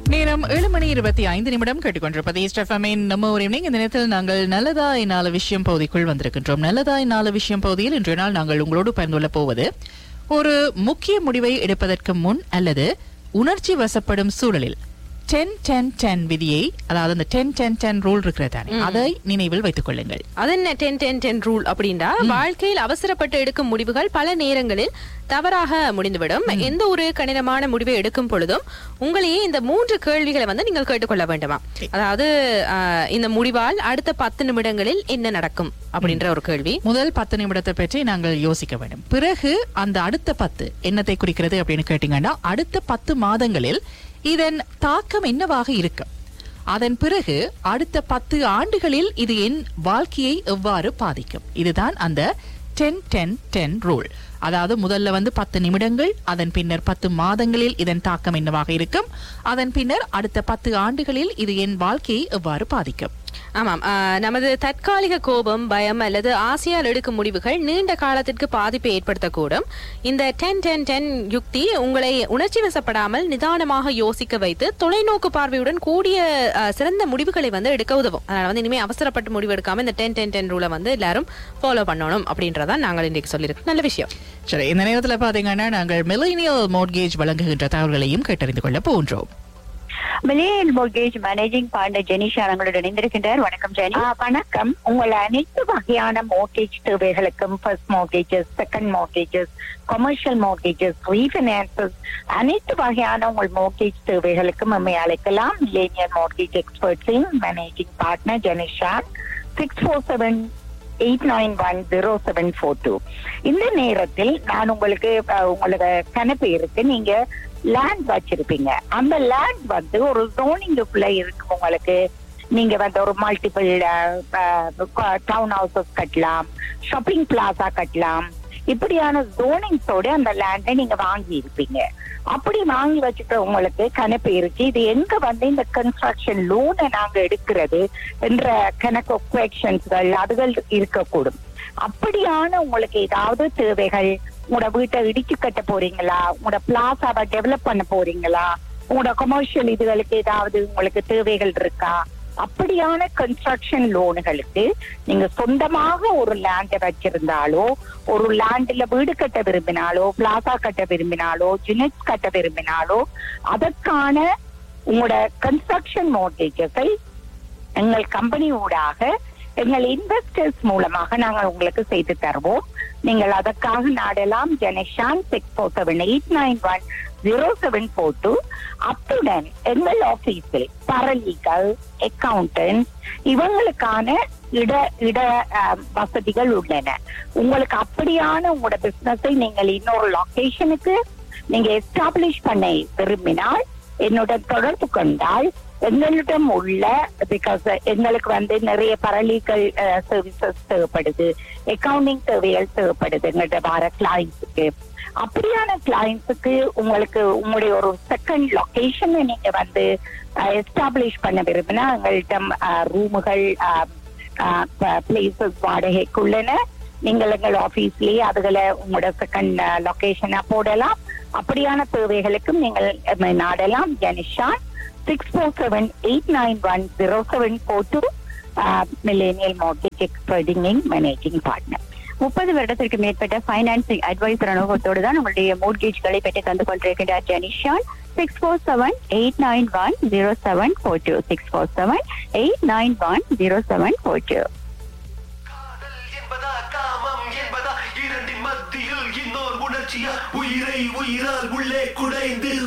நேரம் ஏழு மணி இருபத்தி ஐந்து நிமிடம் கேட்டுக்கொண்டிருப்பது ஈஸ்டஃபமின் நம்ம ஒரு evening. இந்த நேரத்தில் நாங்கள் நல்லதாய் நாலு விஷயம் பகுதிக்குள் வந்திருக்கின்றோம் நல்லதாய் நாலு விஷயம் பகுதியில் இன்றைய நாள் நாங்கள் உங்களோடு பகிர்ந்து கொள்ளப் போவது ஒரு முக்கிய முடிவை எடுப்பதற்கு முன் அல்லது உணர்ச்சி வசப்படும் சூழலில் டென் டென் டென் விதியை அதாவது அந்த டென் டென் டென் ரூல் இருக்கிறதானே அதை நினைவில் வைத்துக் கொள்ளுங்கள் அது என்ன டென் டென் டென் ரூல் அப்படின்னா வாழ்க்கையில் அவசரப்பட்டு எடுக்கும் முடிவுகள் பல நேரங்களில் தவறாக முடிந்துவிடும் எந்த ஒரு கடினமான முடிவை எடுக்கும் பொழுதும் உங்களையே இந்த மூன்று கேள்விகளை வந்து நீங்கள் கேட்டுக்கொள்ள வேண்டுமா அதாவது ஆஹ், இந்த முடிவால் அடுத்த பத்து நிமிடங்களில் என்ன நடக்கும் அப்படின்ற ஒரு கேள்வி முதல் பத்து நிமிடத்தை பற்றி நாங்கள் யோசிக்க வேண்டும் பிறகு அந்த அடுத்த பத்து என்னத்தை குறிக்கிறது அப்படின்னு கேட்டீங்கன்னா அடுத்த பத்து மாதங்களில் இதன் தாக்கம் என்னவாக இருக்கும் அதன் பிறகு அடுத்த பத்து ஆண்டுகளில் இது என் வாழ்க்கையை எவ்வாறு பாதிக்கும் இதுதான் அந்த டென் டென் டென் ரூல் அதாவது முதல்ல வந்து பத்து நிமிடங்கள் அதன் பின்னர் பத்து மாதங்களில் இதன் தாக்கம் என்னவாக இருக்கும் அதன் பின்னர் அடுத்த பத்து ஆண்டுகளில் இது என் வாழ்க்கையை எவ்வாறு பாதிக்கும் ஆமாம் ஆஹ், நமது தற்காலிக கோபம் பயம் அல்லது ஆசையால் எடுக்கும் முடிவுகள் நீண்ட காலத்திற்கு பாதிப்பை ஏற்படுத்தக்கூடும் இந்த டென் டென் டென் யுக்தி உங்களை உணர்ச்சி வசப்படாமல் நிதானமாக யோசிக்க வைத்து தொலைநோக்கு பார்வையுடன் கூடிய ஆஹ், சிறந்த முடிவுகளை வந்து எடுக்க உதவும் அதனால வந்து இனிமே அவசரப்பட்டு முடிவு எடுக்காம இந்த டென் டென் டென் ரூலை வந்து எல்லாரும் ஃபாலோ பண்ணணும் அப்படின்றதான் நாங்கள் இன்றைக்கு சொல்லியிருக்கோம் நல்ல விஷயம் சரி இந்த நேரத்தில் பாத்தீங்கன்னா நாங்கள் மிலேனியல் மோட்கேஜ் வழங்குகின்ற தகவல்களையும் கேட்டறிந்து கொள்ள போன்றோம் million mortgage managing partner Jenisha அவங்களுடன் இணைந்திருக்கின்றார் வணக்கம் ஜெனி வணக்கம் உங்கள் அனைத்து வகையான மோர்கேஜ் தேவைகளுக்கும் first mortgages second mortgages commercial mortgages refinances அனைத்து வகையான உங்கள் மோர்கேஜ் தேவைகளுக்கும் நம்மை அழைக்கலாம் மில்லேனியல் மோர்கேஜ் எக்ஸ்பர்ட்ஸின் managing partner Jenisha six four seven eight nine one zero seven four two இந்த நேரத்தில் நான் உங்களுக்கு அஹ், உங்களோட கணக்கு இருக்கு நீங்க லேண்ட் வச்சிருப்பீங்க அந்த லேண்ட் வந்து ஒரு ஜோனிங்குக்குள்ள இருக்கு உங்களுக்கு நீங்க வந்து ஒரு மல்டிபிள் டவுன் ஹவுசஸ் கட்டலாம் ஷாப்பிங் பிளாசா கட்டலாம் இப்படியான ஜோனிங்ஸோட அந்த லேண்டை நீங்க வாங்கி இருப்பீங்க அப்படி வாங்கி வச்சுட்ட உங்களுக்கு கணக்கு இருக்கு இது எங்க வந்து இந்த கன்ஸ்ட்ரக்ஷன் லோனை நாங்க எடுக்கிறது என்ற கணக்கு கொஷன்ஸ்கள் அதுகள் இருக்கக்கூடும் அப்படியான உங்களுக்கு ஏதாவது தேவைகள் உங்களோட வீட்டை இடிச்சு கட்ட போறீங்களா உங்களோட பிளாசாவை டெவலப் பண்ண போறீங்களா உங்களோட கமர்ஷியல் இதுகளுக்கு ஏதாவது உங்களுக்கு தேவைகள் இருக்கா அப்படியான கன்ஸ்ட்ரக்ஷன் லோனுகளுக்கு நீங்க சொந்தமாக ஒரு லேண்டை வச்சிருந்தாலோ ஒரு லேண்ட்ல வீடு கட்ட விரும்பினாலோ பிளாசா கட்ட விரும்பினாலோ யூனிட்ஸ் கட்ட விரும்பினாலோ அதற்கான உங்களோட கன்ஸ்ட்ரக்ஷன் மோர்கேஜஸை எங்கள் கம்பெனி ஊடாக எங்கள் இன்வெஸ்டர்ஸ் மூலமாக நாங்கள் உங்களுக்கு செய்து தருவோம் நீங்கள் அதற்காக நாடலாம் ஜெனஷான் six four seven eight nine one zero seven four two அத்துடன் எங்கள் ஆபீஸில் பரலீகல் அக்கவுண்டன்ட் இவங்களுக்கான இட இட அஹ், வசதிகள் உள்ளன உங்களுக்கு அப்படியான உங்களோட பிசினஸை நீங்கள் இன்னொரு லொகேஷனுக்கு நீங்க எஸ்டாப்ளிஷ் பண்ண விரும்பினால் என்னுடன் தொடர்பு கொண்டால் எங்களிடம் உள்ள பிகாஸ் எங்களுக்கு வந்து நிறைய பரலீகல் சர்வீசஸ் தேவைப்படுது அக்கவுண்டிங் தேவைகள் தேவைப்படுது எங்கள்கிட்ட வர கிளைண்ட்ஸுக்கு அப்படியான கிளைண்ட்ஸுக்கு உங்களுக்கு உங்களுடைய ஒரு செகண்ட் லொகேஷனை நீங்க வந்து எஸ்டாப்ளிஷ் பண்ண விரும்பினா எங்கள்கிட்ட ரூமுகள் பிளேசஸ் வாடகைக்குள்ளன நீங்கள் எங்கள் ஆபீஸ்லயே அதுகளை உங்களோட செகண்ட் லொகேஷனா போடலாம் அப்படியான தேவைகளுக்கும் நீங்கள் எம்மை நாடலாம் ஜனிஷான் six four seven eight nine one zero seven four two millennial market எக்ஸ்பர்டிங் மேனேஜிங் பார்ட்னர் முப்பது வருடத்திற்கு மேற்பட்ட பைனான்சிங் அட்வைசர் அனுபவத்தோடு தான் உங்களுடைய மோர்கேஜ்களை பெற்று தந்து கொண்டிருக்கின்றார் ஜெனிஷான் six four seven eight nine one zero seven four two six four seven eight nine one zero seven four two காதல் என்பதா காமம் என்பதா இரண்டின் மத்தியில் இன்னொரு உணர்ச்சியா உயிரை உயிரால் உள்ளே குடைந்து